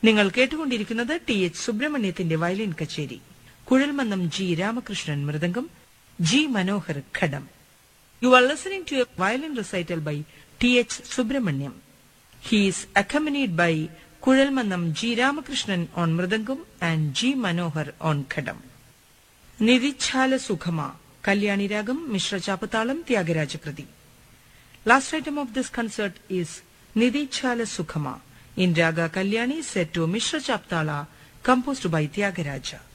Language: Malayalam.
നിങ്ങൾ കേട്ടുകൊണ്ടിരിക്കുന്നത് ടി എച്ച് സുബ്രഹ്മണ്യത്തിന്റെ വയലിൻ കച്ചേരി Kuzhalmannam G Ramakrishnan mridangam G Manohar ghatam you are listening to a violin recital by T H Subramaniam He is accompanied by Kulalmanam G. Ramakrishnan on Mridangam and G. Manohar on Khadam. Nidichala Sukhama, Kalyani Ragam, Mishra Chapatalam, Tyagarajakriti. Last item of this concert is Nidichala Sukhama in Raga Kalyani set to Mishra Chaptala, composed by Tyagaraja.